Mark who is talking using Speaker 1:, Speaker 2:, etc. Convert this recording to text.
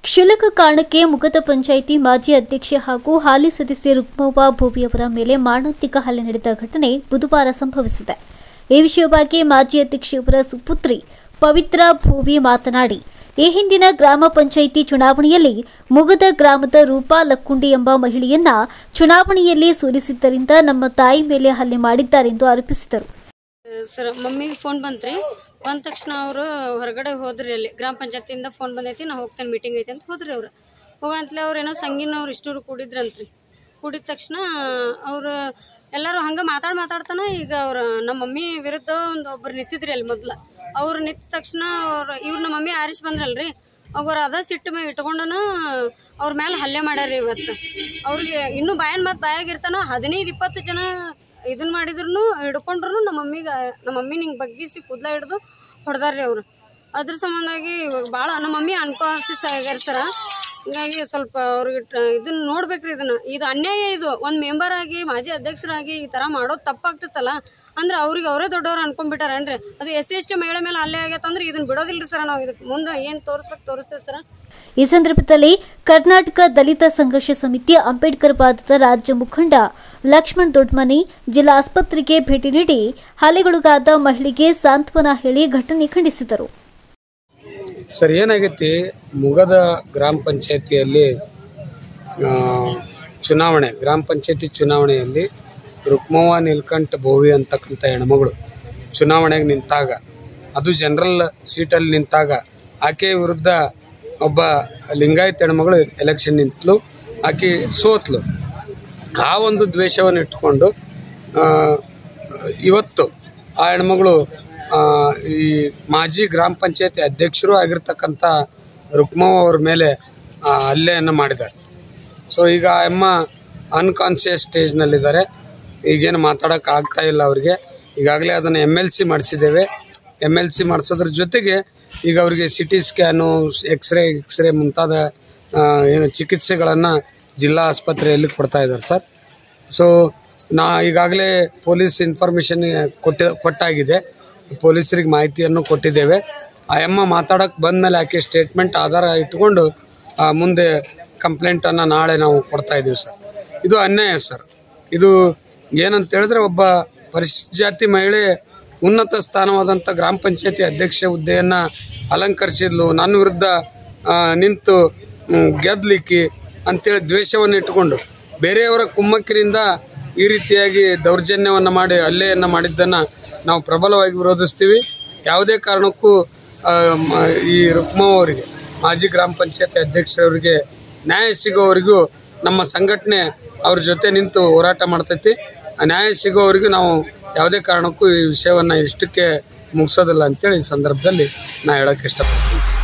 Speaker 1: ಕ್ಷುಲ್ಲಕ ಕಾರಣಕ್ಕೆ ಮುಗದ ಪಂಚಾಯಿತಿ ಮಾಜಿ ಅಧ್ಯಕ್ಷೆ ಹಾಗೂ ಹಾಲಿ ಸದಸ್ಯೆ ರುಕ್ಮವ್ವ ಭೋವಿಯವರ ಮೇಲೆ ಮಾರಣಾಂತಿಕ ಹಲ್ಲೆ ನಡೆದ ಘಟನೆ ಬುಧವಾರ ಸಂಭವಿಸಿದೆ ಈ ವಿಷಯವಾಗಿ ಮಾಜಿ ಅಧ್ಯಕ್ಷೆಯವರ ಸುಪುತ್ರಿ ಪವಿತ್ರ ಭೋವಿ ಮಾತನಾಡಿ ಈ ಹಿಂದಿನ ಗ್ರಾಮ ಪಂಚಾಯಿತಿ ಚುನಾವಣೆಯಲ್ಲಿ ಮುಗದ ಗ್ರಾಮದ ರೂಪಾ ಲಕ್ಕುಂಡಿ ಎಂಬ ಮಹಿಳೆಯನ್ನ ಚುನಾವಣೆಯಲ್ಲಿ ಸೋಲಿಸಿದ್ದರಿಂದ ನಮ್ಮ ತಾಯಿ ಮೇಲೆ ಹಲ್ಲೆ ಮಾಡಿದ್ದಾರೆಂದು ಆರೋಪಿಸಿದರು
Speaker 2: ಸರ್ ಮಮ್ಮಿಗೆ ಫೋನ್ ಬಂತ್ರಿ ಬಂದ ತಕ್ಷಣ ಅವರು ಹೊರಗಡೆ ಹೋದ್ರಿ ಅಲ್ಲಿ ಗ್ರಾಮ ಪಂಚಾಯತಿಯಿಂದ ಫೋನ್ ಬಂದೈತಿ ನಾ ಹೋಗ್ತೇನೆ ಮೀಟಿಂಗ್ ಐತಿ ಅಂತ ಹೋದ್ರಿ ಅವ್ರು ಹೋಗಂತಲೇ ಅವ್ರು ಏನೋ ಸಂಗೀನವ್ರು ಇಷ್ಟೂರು ಕೂಡಿದ್ರಂತ್ರಿ ಕೂಡಿದ ತಕ್ಷಣ ಅವರು ಎಲ್ಲರೂ ಹಂಗೆ ಮಾತಾಡ್ ಮಾತಾಡ್ತಾನ ಈಗ ಅವ್ರು ನಮ್ಮ ಮಮ್ಮಿ ವಿರುದ್ಧ ಒಂದು ಒಬ್ರು ನಿಂತಿದ್ರಿ ಅಲ್ಲಿ ಮೊದ್ಲು ಅವ್ರು ನಿಂತ ತಕ್ಷಣ ಅವ್ರು ಇವ್ರು ನಮ್ಮ ಮಮ್ಮಿ ಆರಿಸಿ ಬಂದ್ರಲ್ರಿ ಅವ್ರು ಅದ ಸಿಟ್ಟು ಮೇಲೆ ಇಟ್ಕೊಂಡನ ಅವ್ರ ಮೇಲೆ ಹಲ್ಲೆ ಮಾಡ್ಯಾರ ಇವತ್ತು ಅವ್ರಿಗೆ ಇನ್ನೂ ಬಾಯನ್ ಮಾತು ಬಾಯಾಗಿರ್ತಾನ ಹದಿನೈದು ಇಪ್ಪತ್ತು ಜನ ಇದನ್ನ ಮಾಡಿದ್ರು ಹಿಡ್ಕೊಂಡ್ರು ನಮ್ಮ ಮಮ್ಮಿಗೆ ನಮ್ಮ ಮಮ್ಮಿ ನಿಂಗೆ ಬಗ್ಗಿಸಿ ಕೂದಲ ಹಿಡ್ದು ಹೊಡೆದಾರ್ರಿ ಅವರು ಅದ್ರ ಸಂಬಂಧಾಗಿ ಇವಾಗ ಭಾಳ ನಮ್ಮ ಮಮ್ಮಿ ಅನ್ಕಾನ್ಸಿಯಸ್ ಆಗ್ಯಾರ ಸರ ಹಿಂಗಾಗಿ ಸ್ವಲ್ಪ ಅವ್ರಿಗೆ ಟ- ಇದನ್ನ ನೋಡ್ಬೇಕ್ರಿ ಇದನ್ನ ಇದು ಅನ್ಯಾಯ ಇದು ಒಂದು ಮೆಂಬರ್ ಆಗಿ ಮಾಜಿ ಅಧ್ಯಕ್ಷರಾಗಿ ಈ ಥರ ಮಾಡೋದು ತಪ್ಪಾಗ್ತಿತ್ತಲ್ಲ ಅಂದ್ರೆ ಅವ್ರಿಗೆ ಅವರೇ ದೊಡ್ಡವ್ರು ಅನ್ಕೊಂಡ್ಬಿಟ್ಟಾರೇನ್ರಿ ಅದು ಎಸ್ ಸಿ ಎಸ್ ಟಿ ಮಹಿಳೆ ಮೇಲೆ ಹಲ್ಲೆ ಆಗೈತಂದ್ರೆ ಇದನ್ನ ಬಿಡೋದಿಲ್ರಿ ಸರ್ ನಾವು ಇದಕ್ಕೆ ಮುಂದೆ ಏನು ತೋರಿಸ್ಬೇಕು ತೋರಿಸ್ತೇವೆ ಸರ್
Speaker 1: ಈ ಸಂದರ್ಭದಲ್ಲಿ ಕರ್ನಾಟಕ ದಲಿತ ಸಂಘರ್ಷ ಸಮಿತಿ ಅಂಬೇಡ್ಕರ್ ವಾದದ ರಾಜ್ಯ ಮುಖಂಡ ಲಕ್ಷ್ಮಣ್ ದೊಡ್ಮನಿ ಜಿಲ್ಲಾ ಆಸ್ಪತ್ರೆಗೆ ಭೇಟಿ ನೀಡಿ ಹಲ್ಲೆಗೊಳಗಾದ ಮಹಿಳೆಗೆ ಸಾಂತ್ವನ ಹೇಳಿ ಘಟನೆ ಖಂಡಿಸಿದರು
Speaker 3: ಸರ್ ಏನಾಗೈತಿ ಮುಗದ ಗ್ರಾಮ ಪಂಚಾಯತಿಯಲ್ಲಿ ಆ, ಚುನಾವಣೆ ಗ್ರಾಮ ಪಂಚಾಯತಿ ಚುನಾವಣೆಯಲ್ಲಿ ರುಕ್ಮವ್ವ ನೀಲ್ಕಂಠ ಬೋವಿ ಅಂತಕ್ಕಂಥ ಹೆಣ್ಮಗಳು ಚುನಾವಣೆಗೆ ನಿಂತಾಗ ಅದು ಜನರಲ್ ಸೀಟಲ್ಲಿ ನಿಂತಾಗ ಆಕೆ ವಿರುದ್ಧ ಒಬ್ಬ ಲಿಂಗಾಯತ್ ಹೆಣ್ಮಗಳು ಎಲೆಕ್ಷನ್ ನಿಂತಲು ಆಕೆ ಸೋತ್ಲು ಆ ಒಂದು ದ್ವೇಷವನ್ನು ಇಟ್ಕೊಂಡು ಆ, ಇವತ್ತು ಆ ಹೆಣ್ಮಗಳು ಆ, ಈ ಮಾಜಿ ಗ್ರಾಮ ಪಂಚಾಯತಿ ಅಧ್ಯಕ್ಷರು ಆಗಿರ್ತಕ್ಕಂಥ ರುಕ್ಮವ್ವ ಅವ್ರ ಮೇಲೆ ಆ, ಹಲ್ಲೆಯನ್ನು ಮಾಡಿದ್ದಾರೆ ಸೊ ಈಗ ಆ ಅಮ್ಮ ಅನ್ಕಾನ್ಸಿಯಸ್ ಸ್ಟೇಜ್ನಲ್ಲಿದ್ದಾರೆ ಈಗೇನು ಮಾತಾಡೋಕೆ ಆಗ್ತಾ ಇಲ್ಲ ಅವರಿಗೆ ಈಗಾಗಲೇ ಅದನ್ನು ಎಮ್ ಎಲ್ ಸಿ ಮಾಡಿಸಿದ್ದೇವೆ ಎಮ್ ಎಲ್ ಸಿ ಮಾಡಿಸೋದ್ರ ಜೊತೆಗೆ ಈಗ ಅವರಿಗೆ C T scan x-ray x-ray ಮುಂತಾದ ಆ, ಏನು ಚಿಕಿತ್ಸೆಗಳನ್ನು ಜಿಲ್ಲಾ ಆಸ್ಪತ್ರೆಯಲ್ಲಿ ಕೊಡ್ತಾ ಇದ್ದಾರೆ ಸರ್ ಸೊ ನಾ ಈಗಾಗಲೇ ಪೊಲೀಸ್ ಇನ್ಫಾರ್ಮೇಷನ್ ಕೊಟ್ಟಿ ಕೊಟ್ಟಾಗಿದೆ ಪೊಲೀಸರಿಗೆ ಮಾಹಿತಿಯನ್ನು ಕೊಟ್ಟಿದ್ದೇವೆ ಆ ಅಮ್ಮ ಮಾತಾಡೋಕೆ ಬಂದಮೇಲೆ ಆಕೆ ಸ್ಟೇಟ್ಮೆಂಟ್ ಆಧಾರ ಇಟ್ಕೊಂಡು ಆ, ಮುಂದೆ ಕಂಪ್ಲೇಂಟನ್ನು ನಾಳೆ ನಾವು ಕೊಡ್ತಾ ಇದ್ದೀವಿ ಸರ್ ಇದು ಅನ್ಯಾಯ ಸರ್ ಇದು ಏನಂತ ಹೇಳಿದ್ರೆ ಒಬ್ಬ ಪರಿಶಿಷ್ಟ ಜಾತಿ ಮಹಿಳೆ ಉನ್ನತ ಸ್ಥಾನವಾದಂಥ ಗ್ರಾಮ ಪಂಚಾಯತಿ ಅಧ್ಯಕ್ಷ ಹುದ್ದೆಯನ್ನು ಅಲಂಕರಿಸಿದ್ಲು ನನ್ನ ವಿರುದ್ಧ ಆ, ನಿಂತು ಮ್, ಗೆದ್ಲಿಕ್ಕೆ ಅಂತೇಳಿ ದ್ವೇಷವನ್ನು ಇಟ್ಟುಕೊಂಡು ಬೇರೆಯವರ ಕುಮ್ಮಕ್ಕಿನಿಂದ ಈ ರೀತಿಯಾಗಿ ದೌರ್ಜನ್ಯವನ್ನು ಮಾಡಿ ಹಲ್ಲೆಯನ್ನು ಮಾಡಿದ್ದನ್ನು ನಾವು ಪ್ರಬಲವಾಗಿ ವಿರೋಧಿಸ್ತೀವಿ ಯಾವುದೇ ಕಾರಣಕ್ಕೂ ಆ, ಮ- ಈ ರುಕ್ಮವ್ ಅವರಿಗೆ ಮಾಜಿ ಗ್ರಾಮ ಪಂಚಾಯತಿ ಅಧ್ಯಕ್ಷರವರಿಗೆ ನ್ಯಾಯ ಸಿಗೋವರೆಗೂ ನಮ್ಮ ಸಂಘಟನೆ ಅವ್ರ ಜೊತೆ ನಿಂತು ಹೋರಾಟ ಮಾಡ್ತೈತಿ ಆ ನ್ಯಾಯ ಸಿಗೋವರೆಗೂ ನಾವು ಯಾವುದೇ ಕಾರಣಕ್ಕೂ ಈ ವಿಷಯವನ್ನು ಇಷ್ಟಕ್ಕೆ ಮುಗಿಸೋದಿಲ್ಲ ಅಂತೇಳಿ ಈ ಸಂದರ್ಭದಲ್ಲಿ ನಾ ಹೇಳೋಕ್ಕೆ ಇಷ್ಟಪಡ್ತೀನಿ